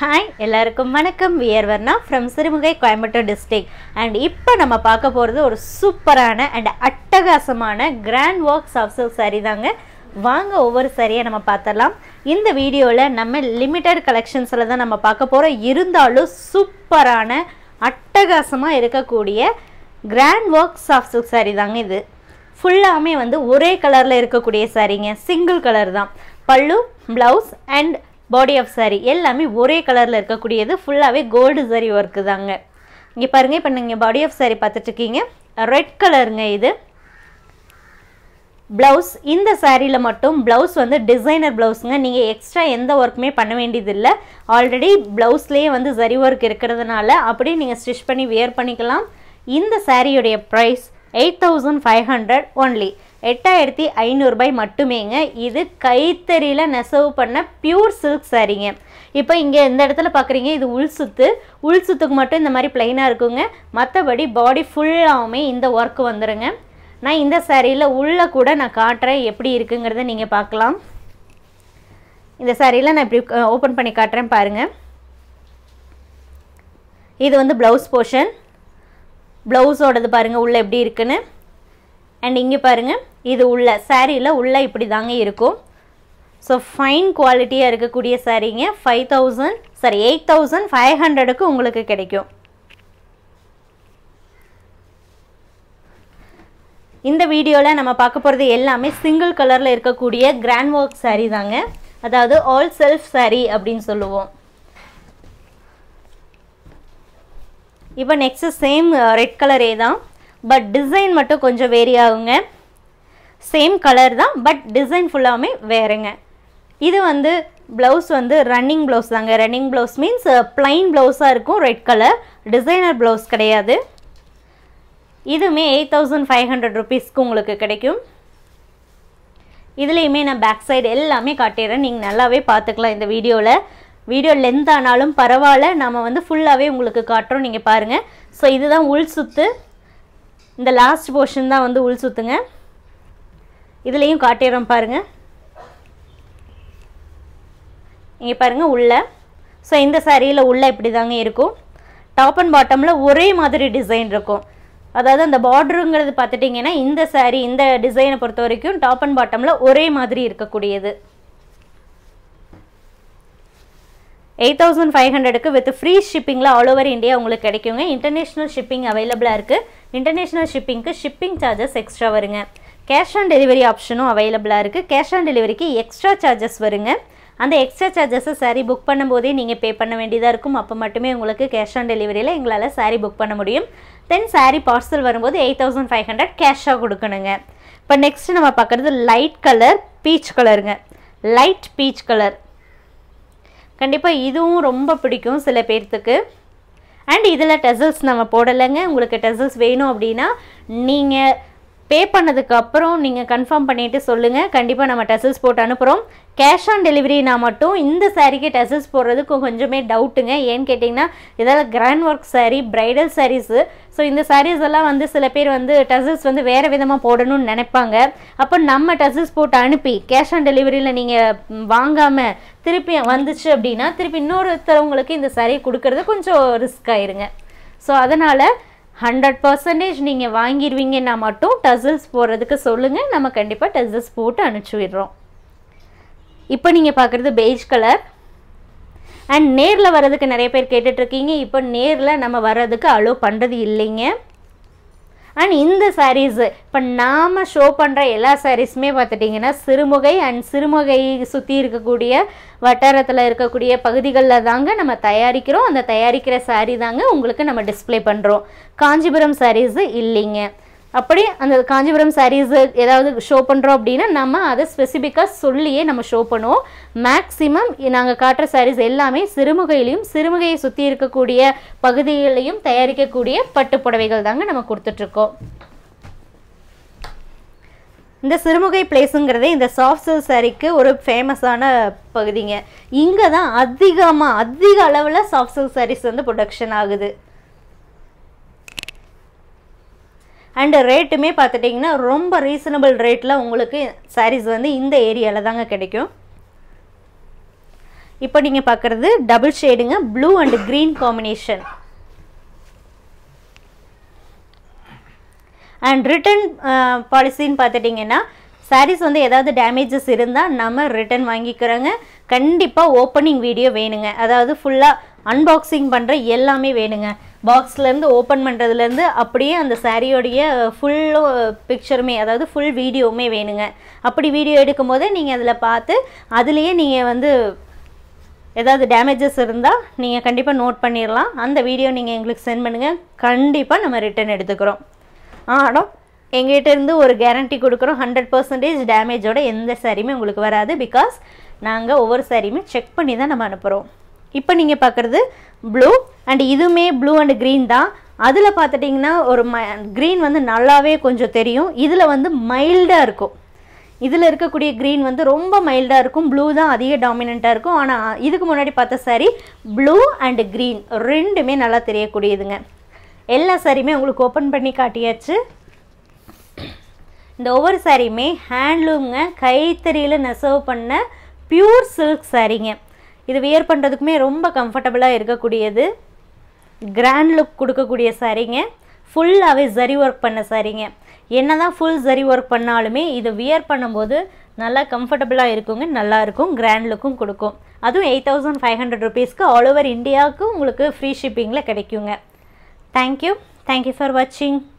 hi எல்லாருக்கும் வணக்கம் வியர்வர்னா from Sirumugai Coimbatore district and இப்போ நம்ம பார்க்க போகிறது ஒரு சூப்பரான அண்ட் அட்டகாசமான grand work soft silk saree தாங்க வாங்க ஒவ்வொரு சரியை நம்ம பார்த்தரலாம் இந்த வீடியோவில் நம்ம லிமிட்டட் கலெக்ஷன்ஸில் தான் நம்ம பார்க்க போகிறோம் இருந்தாலும் சூப்பரான அட்டகாசமாக இருக்கக்கூடிய grand work soft silk saree தாங்க இது ஃபுல்லாமே வந்து ஒரே கலரில் இருக்கக்கூடிய சாரீங்க சிங்கிள் கலர் தான் pallu blouse and body of saree எல்லாமே ஒரே கலரில் இருக்கக்கூடியது ஃபுல்லாகவே கோல்டு saree ஒர்க்கு தாங்க இங்கே பாருங்கள் இப்போ நீங்கள் பாடி ஆஃப் saree பார்த்துட்ருக்கீங்க ரெட் கலருங்க இது ப்ளவுஸ் இந்த சாரியில் மட்டும் ப்ளவுஸ் வந்து டிசைனர் ப்ளவுஸுங்க நீங்கள் எக்ஸ்ட்ரா எந்த ஒர்க்குமே பண்ண வேண்டியதில்லை ஆல்ரெடி ப்ளவுஸ்லேயே வந்து சரி ஒர்க் இருக்கிறதுனால அப்படியே நீங்கள் ஸ்டிச் பண்ணி வியர் பண்ணிக்கலாம் இந்த சாரியுடைய price eight thousand five hundred only எட்டாயிரத்தி ஐநூறுபாய் மட்டுமேங்க இது கைத்தறியில் நெசவு பண்ண பியூர் சில்க் சாரீங்க இப்போ இங்கே இந்த இடத்துல பார்க்குறீங்க இது உள் சுத்து உள் சுத்துக்கு மட்டும் இந்த மாதிரி பிளைனாக இருக்குங்க மற்றபடி பாடி ஃபுல்லாகவுமே இந்த ஒர்க் வந்துடுங்க நான் இந்த சாரியில் உள்ளே கூட நான் காட்டுறேன் எப்படி இருக்குங்கிறத நீங்கள் பார்க்கலாம் இந்த சாரியில் நான் இப்படி ஓப்பன் பண்ணி காட்டுறேன் பாருங்கள் இது வந்து ப்ளவுஸ் போர்ஷன் ப்ளவுஸோடது பாருங்கள் உள்ளே எப்படி இருக்குன்னு அண்ட் இங்கே பாருங்கள் இது உள்ள சாரியில் உள்ளே இப்படி தாங்க இருக்கும் ஸோ ஃபைன் குவாலிட்டியாக இருக்கக்கூடிய சாரீங்க five thousand sorry eight thousand five ஹண்ட்ரடுக்கு உங்களுக்கு கிடைக்கும் இந்த வீடியோவில் நம்ம பார்க்க போகிறது எல்லாமே சிங்கிள் கலரில் இருக்கக்கூடிய கிராண்ட் ஒர்க் saree தாங்க அதாவது ஆல் செல்ஃப் saree அப்படின்னு சொல்லுவோம் இப்போ நெக்ஸ்ட்டு சேம் ரெட் கலரே தான் பட் டிசைன் மட்டும் கொஞ்சம் வேரி ஆகுங்க சேம் கலர் தான் பட் டிசைன் ஃபுல்லாமே வேறுங்க இது வந்து ப்ளவுஸ் வந்து ரன்னிங் ப்ளவுஸ் தாங்க ரன்னிங் ப்ளவுஸ் மீன்ஸ் plain ப்ளவுஸாக இருக்கும் ரெட் கலர் டிசைனர் ப்ளவுஸ் கிடையாது இதுவுமே எயிட் தௌசண்ட் ஃபைவ் ஹண்ட்ரட் ருபீஸ்க்கு உங்களுக்கு கிடைக்கும் இதுலேயுமே நான் பேக் சைடு எல்லாமே காட்டிடுறேன் நீங்கள் நல்லாவே பார்த்துக்கலாம் இந்த வீடியோவில் வீடியோ லென்த் ஆனாலும் பரவாயில்ல நம்ம வந்து ஃபுல்லாகவே உங்களுக்கு காட்டுறோம் நீங்கள் பாருங்கள் ஸோ இதுதான் உள் சுத்து இந்த லாஸ்ட் போர்ஷன் தான் வந்து உள் சுத்துங்க இதுலேயும் காட்டிடுறோம் பாருங்கள் இங்கே பாருங்கள் உள்ள ஸோ இந்த சாரியில் உள்ள இப்படி தாங்க இருக்கும் டாப் அண்ட் பாட்டமில் ஒரே மாதிரி டிசைன் இருக்கும் அதாவது அந்த பார்டருங்கிறது பார்த்துட்டிங்கன்னா இந்த சாரீ இந்த டிசைனை பொறுத்த வரைக்கும் டாப் அண்ட் பாட்டமில் ஒரே மாதிரி இருக்கக்கூடியது எயிட் தௌசண்ட் ஃபைவ் ஹண்ட்ரடுக்கு வித் ஃப்ரீ ஷிப்பிங்கில் ஆல் ஓவர் இந்தியா உங்களுக்கு கிடைக்குங்க இன்டர்நேஷ்னல் ஷிப்பிங் அவைலபிளாக இருக்குது இன்டர்நேஷ்னல் ஷிப்பிங்க்கு ஷிப்பிங் சார்ஜஸ் எக்ஸ்ட்ரா வருங்க கேஷ் ஆன் டெலிவரி ஆப்ஷனும் அவைலபிளாக இருக்குது கேஷ் ஆன் டெலிவரிக்கு எக்ஸ்ட்ரா சார்ஜஸ் வருங்க அந்த எக்ஸ்ட்ரா சார்ஜஸை சாரீ புக் பண்ணும்போதே நீங்கள் பே பண்ண வேண்டியதாக இருக்கும் அப்போ மட்டுமே உங்களுக்கு கேஷ் ஆன் டெலிவரியில் எங்களால் சாரீ புக் பண்ண முடியும் தென் சாரீ பார்சல் வரும்போது எயிட் தௌசண்ட் ஃபைவ் ஹண்ட்ரட் கேஷாக கொடுக்கணுங்க இப்போ நெக்ஸ்ட் நம்ம பார்க்குறது லைட் கலர் பீச் கலருங்க லைட் பீச் கலர் கண்டிப்பாக இதுவும் ரொம்ப பிடிக்கும் சில பேர்த்துக்கு அண்ட் இதில் டெசல்ஸ் நம்ம போடலைங்க உங்களுக்கு டெசல்ஸ் வேணும் அப்படின்னா நீங்கள் பே பண்ணதுக்கு அப்புறம் நீங்கள் கன்ஃபார்ம் பண்ணிவிட்டு சொல்லுங்கள் கண்டிப்பாக நம்ம டெசல்ஸ் போட்டு அனுப்புகிறோம் கேஷ் ஆன் டெலிவரினா மட்டும் இந்த சாரீக்கு டெசல்ஸ் போடுறதுக்கு கொஞ்சமே டவுட்டுங்க ஏன்னு கேட்டிங்கன்னா இதெல்லாம் grand work saree bridal sarees so இந்த சாரீஸ் எல்லாம் வந்து சில பேர் வந்து டெசல்ஸ் வந்து வேறு விதமாக போடணும்னு நினைப்பாங்க அப்போ நம்ம டெசல்ஸ் போட்டு அனுப்பி கேஷ் ஆன் டெலிவரியில் நீங்கள் வாங்காமல் திருப்பி வந்துச்சு அப்படின்னா திருப்பி இன்னொருத்தவங்களுக்கு இந்த சாரீ கொடுக்கறது கொஞ்சம் ரிஸ்க் ஆயிருங்க ஸோ அதனால் ஹண்ட்ரட் பர்சன்டேஜ் நீங்கள் வாங்கிடுவீங்கன்னா மட்டும் டசல்ஸ் போடுறதுக்கு சொல்லுங்கள் நம்ம கண்டிப்பாக டசல்ஸ் போட்டு அனுப்பிச்சி விடுறோம் இப்போ நீங்கள் பார்க்குறது பெய்ஜ் கலர் அண்ட் நேரில் வர்றதுக்கு நிறைய பேர் கேட்டுட்ருக்கீங்க இப்போ நேரில் நம்ம வர்றதுக்கு அலோவ் பண்ணுறது இல்லைங்க அண்ட் இந்த சாரீஸு இப்போ நாம் ஷோ பண்ணுற எல்லா சாரீஸுமே பார்த்துட்டிங்கன்னா சிறுமுகை அண்ட் சிறுமுகை சுற்றி இருக்கக்கூடிய வட்டாரத்தில் இருக்கக்கூடிய பகுதிகளில் தாங்க நம்ம தயாரிக்கிறோம் அந்த தயாரிக்கிற சாரீ தாங்க உங்களுக்கு நம்ம டிஸ்பிளே பண்ணுறோம் காஞ்சிபுரம் சாரீஸு இல்லைங்க அப்படி அந்த காஞ்சிபுரம் சாரீஸு ஏதாவது ஷோ பண்ணுறோம் அப்படின்னா நம்ம அதை ஸ்பெசிஃபிக்காக சொல்லியே நம்ம ஷோ பண்ணுவோம் மேக்ஸிமம் நாங்கள் காட்டுற சாரீஸ் எல்லாமே சிறுமுகையிலையும் சிறுமுகையை சுற்றி இருக்கக்கூடிய பகுதிகளையும் தயாரிக்கக்கூடிய பட்டு புடவைகள் தாங்க நம்ம கொடுத்துட்ருக்கோம் இந்த சிறுமுகை பிளேஸுங்கிறதே இந்த சாஃப்ட் சில்க் சாரீக்கு ஒரு ஃபேமஸான பகுதிங்க இங்கே தான் அதிகமாக அதிக அளவில் சாஃப்ட் சில்க் சாரீஸ் வந்து ப்ரொடக்ஷன் ஆகுது அண்டு ரேட்டுமே பார்த்துட்டிங்கன்னா ரொம்ப ரீசனபிள் ரேட்டில் உங்களுக்கு சாரீஸ் வந்து இந்த ஏரியாவில் தாங்க கிடைக்கும் இப்போ நீங்கள் பார்க்குறது டபுள் ஷேடுங்க blue and green combination and return பாலிசின்னு பார்த்துட்டிங்கன்னா சாரீஸ் வந்து ஏதாவது டேமேஜஸ் இருந்தால் நம்ம ரிட்டன் வாங்கிக்கிறோங்க கண்டிப்பாக ஓப்பனிங் வீடியோ வேணுங்க அதாவது ஃபுல்லாக அன்பாக்சிங் பண்ணுற எல்லாமே வேணுங்க பாக்ஸ்லேருந்து ஓப்பன் பண்ணுறதுலேருந்து அப்படியே அந்த சாரியோடைய ஃபுல்லும் பிக்சருமே அதாவது ஃபுல் வீடியோவுமே வேணுங்க அப்படி வீடியோ எடுக்கும்போது நீங்கள் அதில் பார்த்து அதுலேயே நீங்கள் வந்து ஏதாவது டேமேஜஸ் இருந்தால் நீங்கள் கண்டிப்பாக நோட் பண்ணிடலாம் அந்த வீடியோ நீங்கள் எங்களுக்கு சென்ட் பண்ணுங்கள் கண்டிப்பாக நம்ம ரிட்டன் எடுத்துக்கிறோம் ஆனால் எங்ககிட்ட இருந்து ஒரு கேரண்டி கொடுக்குறோம் ஹண்ட்ரட் பர்சன்டேஜ் டேமேஜோட எந்த சாரியுமே உங்களுக்கு வராது பிகாஸ் நாங்கள் ஒவ்வொரு சாரியுமே செக் பண்ணி தான் நம்ம அனுப்புகிறோம் இப்போ நீங்கள் பார்க்குறது ப்ளூ அண்ட் இதுவுமே ப்ளூ அண்ட் க்ரீன் தான் அதில் பார்த்துட்டிங்கன்னா ஒரு ம க்ரீன் வந்து நல்லாவே கொஞ்சம் தெரியும் இதில் வந்து மைல்டாக இருக்கும் இதில் இருக்கக்கூடிய க்ரீன் வந்து ரொம்ப மைல்டாக இருக்கும் ப்ளூ தான் அதிக டாமினண்ட்டாக இருக்கும் ஆனால் இதுக்கு முன்னாடி பார்த்த சாரி ப்ளூ அண்ட் க்ரீன் ரெண்டுமே நல்லா தெரியக்கூடியதுங்க எல்லா சாரியுமே உங்களுக்கு ஓப்பன் பண்ணி காட்டியாச்சு இந்த ஒவ்வொரு சாரியுமே ஹேண்ட்லூம்ங்க கைத்தறியில் நெசவு பண்ண பியூர் சில்க் சாரீங்க இது வியர் பண்ணுறதுக்குமே ரொம்ப கம்ஃபர்டபுளாக இருக்கக்கூடியது கிராண்ட் லுக் கொடுக்கக்கூடிய சாரீங்க ஃபுல்லாகவே ஜரி ஒர்க் பண்ண சாரீங்க என்ன தான் ஃபுல் ஜரி ஒர்க் பண்ணாலுமே இதை வியர் பண்ணும்போது நல்லா கம்ஃபர்டபுளாக இருக்குங்க நல்லா இருக்கும் கிராண்ட் லுக்கும் கொடுக்கும் அதுவும் எயிட் தௌசண்ட் ஃபைவ் ஹண்ட்ரட் ருபீஸ்க்கு ஆல் ஓவர் இந்தியாவுக்கு உங்களுக்கு ஃப்ரீ ஷிப்பிங்கில் கிடைக்குங்க தேங்க்யூ தேங்க்யூ ஃபார் வாட்சிங்